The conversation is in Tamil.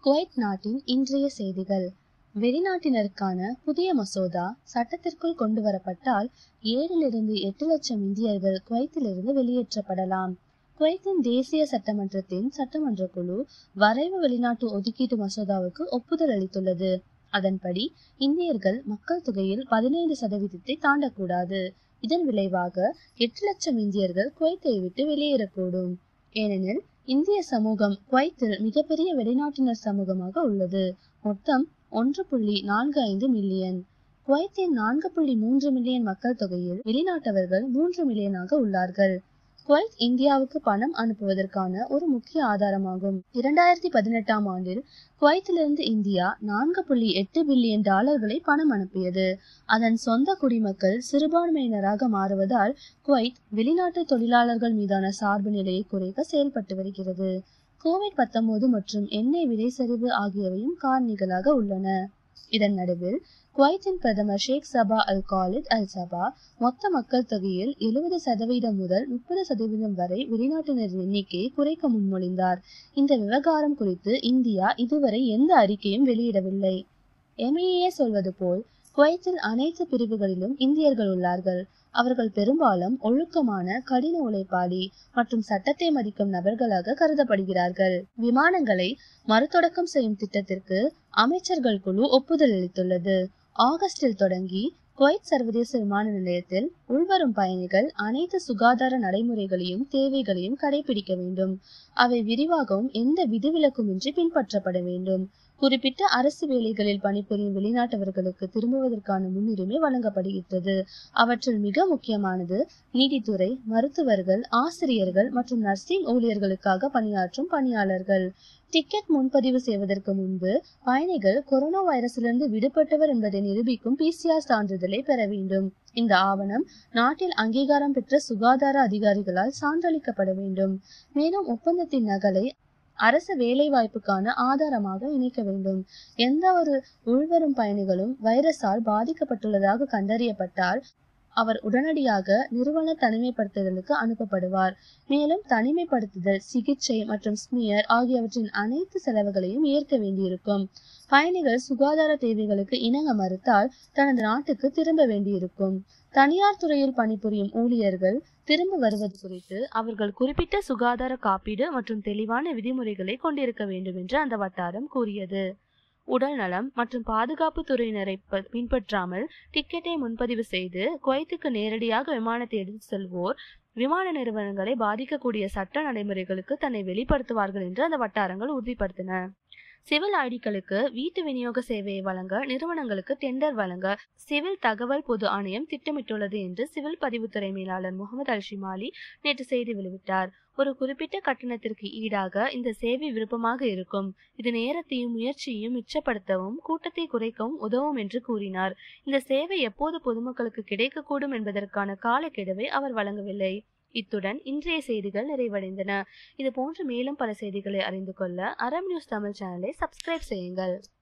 குவைத் நாட்டின் இன்றைய செய்திகள் வெளிநாட்டினருக்கான புதிய மசோதா சட்டத்திற்குள் கொண்டு வரப்பட்டால் ஏழிலிருந்து எட்டு லட்சம் இந்தியர்கள் குவைத்திலிருந்து வெளியேற்றப்படலாம் குவைத்தின் தேசிய சட்டமன்றத்தின் சட்டமன்ற குழு வரைவு வெளிநாட்டு ஒதுக்கீட்டு மசோதாவுக்கு ஒப்புதல் அளித்துள்ளது அதன்படி இந்தியர்கள் மக்கள் தொகையில் பதினைந்து சதவீதத்தை தாண்டக்கூடாது இதன் விளைவாக எட்டு லட்சம் இந்தியர்கள் குவைத்தை விட்டு வெளியேறக்கூடும் ஏனெனில் இந்திய சமூகம் குவைத்தில் மிகப்பெரிய வெளிநாட்டினர் சமூகமாக உள்ளது மொத்தம் ஒன்று புள்ளி நான்கு ஐந்து மில்லியன் குவைத்தின் நான்கு புள்ளி மூன்று மில்லியன் மக்கள் தொகையில் வெளிநாட்டவர்கள் மூன்று மில்லியனாக உள்ளார்கள் குவைத் இந்தியாவுக்கு பணம் அனுப்புவதற்கான ஒரு முக்கிய ஆதாரமாகும் இரண்டாயிரத்தி பதினெட்டாம் ஆண்டில் குவைத்திலிருந்து இந்தியா நான்கு புள்ளி எட்டு பில்லியன் டாலர்களை பணம் அனுப்பியது அதன் சொந்த குடிமக்கள் சிறுபான்மையினராக மாறுவதால் குவைத் வெளிநாட்டு தொழிலாளர்கள் மீதான சார்பு நிலையை குறைக்க செயல்பட்டு வருகிறது கோவிட் பத்தொன்பது மற்றும் எண்ணெய் விலை சரிவு ஆகியவையும் காரணிகளாக உள்ளன இதன் நடுவில் குவைத்தின் பிரதமர் ஷேக் சபா அல் காலித் அல் சபா மொத்த மக்கள் தொகையில் எழுபது சதவீதம் முதல் முப்பது சதவீதம் வரை வெளிநாட்டினர் எண்ணிக்கையை குறைக்க முன்மொழிந்தார் இந்த விவகாரம் குறித்து இந்தியா இதுவரை எந்த அறிக்கையும் வெளியிடவில்லை எம்ஏஏ சொல்வது போல் குவைத்தில் அனைத்து பிரிவுகளிலும் இந்தியர்கள் உள்ளார்கள் அவர்கள் பெரும்பாலும் ஒழுக்கமான கடின உழைப்பாளி மற்றும் சட்டத்தை மதிக்கும் நபர்களாக கருதப்படுகிறார்கள் விமானங்களை மறுதொடக்கம் செய்யும் திட்டத்திற்கு அமைச்சர்கள் குழு ஒப்புதல் அளித்துள்ளது ஆகஸ்டில் தொடங்கி குவைத் சர்வதேச விமான நிலையத்தில் உள்வரும் பயணிகள் அனைத்து சுகாதார நடைமுறைகளையும் தேவைகளையும் கடைபிடிக்க வேண்டும் அவை விரிவாகவும் எந்த விதிவிலக்குமின்றி பின்பற்றப்பட வேண்டும் குறிப்பிட்ட அரசு வேலைகளில் பணிபுரியும் வெளிநாட்டவர்களுக்கு திரும்புவதற்கான முன்னுரிமை வழங்கப்படுகிறது அவற்றில் மிக முக்கியமானது நீதித்துறை மருத்துவர்கள் ஆசிரியர்கள் மற்றும் நர்சிங் ஊழியர்களுக்காக பணியாற்றும் பணியாளர்கள் டிக்கெட் முன்பதிவு செய்வதற்கு முன்பு பயணிகள் கொரோனா வைரஸிலிருந்து விடுபட்டவர் என்பதை நிரூபிக்கும் பிசிஆர் சான்றிதழை பெற வேண்டும் இந்த ஆவணம் நாட்டில் அங்கீகாரம் பெற்ற சுகாதார அதிகாரிகளால் சான்றளிக்கப்பட வேண்டும் மேலும் ஒப்பந்தத்தின் நகலை அரசு வேலை வாய்ப்புக்கான ஆதாரமாக இணைக்க வேண்டும் எந்த ஒரு உள்வரும் பயணிகளும் வைரஸால் பாதிக்கப்பட்டுள்ளதாக கண்டறியப்பட்டால் அவர் உடனடியாக நிறுவன தனிமைப்படுத்துதலுக்கு அனுப்பப்படுவார் மேலும் தனிமைப்படுத்துதல் சிகிச்சை மற்றும் ஸ்மியர் ஆகியவற்றின் அனைத்து செலவுகளையும் ஏற்க வேண்டியிருக்கும் பயணிகள் சுகாதார தேவைகளுக்கு இணங்க மறுத்தால் தனது நாட்டுக்கு திரும்ப வேண்டியிருக்கும் தனியார் துறையில் பணிபுரியும் ஊழியர்கள் திரும்ப வருவது குறித்து அவர்கள் குறிப்பிட்ட சுகாதார காப்பீடு மற்றும் தெளிவான விதிமுறைகளை கொண்டிருக்க வேண்டும் என்று அந்த வட்டாரம் கூறியது உடல் நலம் மற்றும் பாதுகாப்பு துறையினரை பின்பற்றாமல் டிக்கெட்டை முன்பதிவு செய்து குவைத்துக்கு நேரடியாக விமானத்தை எடுத்து செல்வோர் விமான நிறுவனங்களை பாதிக்கக்கூடிய சட்ட நடைமுறைகளுக்கு தன்னை வெளிப்படுத்துவார்கள் என்று அந்த வட்டாரங்கள் உறுதிப்படுத்தின சிவில் ஐடிக்களுக்கு வீட்டு விநியோக சேவையை வழங்க நிறுவனங்களுக்கு டெண்டர் வழங்க சிவில் தகவல் பொது ஆணையம் திட்டமிட்டுள்ளது என்று சிவில் பதிவுத்துறை மேலாளர் முகமது அல் ஷிமாலி நேற்று செய்தி வெளியிட்டார் ஒரு குறிப்பிட்ட கட்டணத்திற்கு ஈடாக இந்த சேவை விருப்பமாக இருக்கும் இது நேரத்தையும் முயற்சியையும் மிச்சப்படுத்தவும் கூட்டத்தை குறைக்கவும் உதவும் என்று கூறினார் இந்த சேவை எப்போது பொதுமக்களுக்கு கிடைக்கக்கூடும் என்பதற்கான காலக்கெடுவை அவர் வழங்கவில்லை இத்துடன் இன்றைய செய்திகள் நிறைவடைந்தன இது போன்ற மேலும் பல செய்திகளை அறிந்து கொள்ள அறம் நியூஸ் தமிழ் சேனலை சப்ஸ்கிரைப் செய்யுங்கள்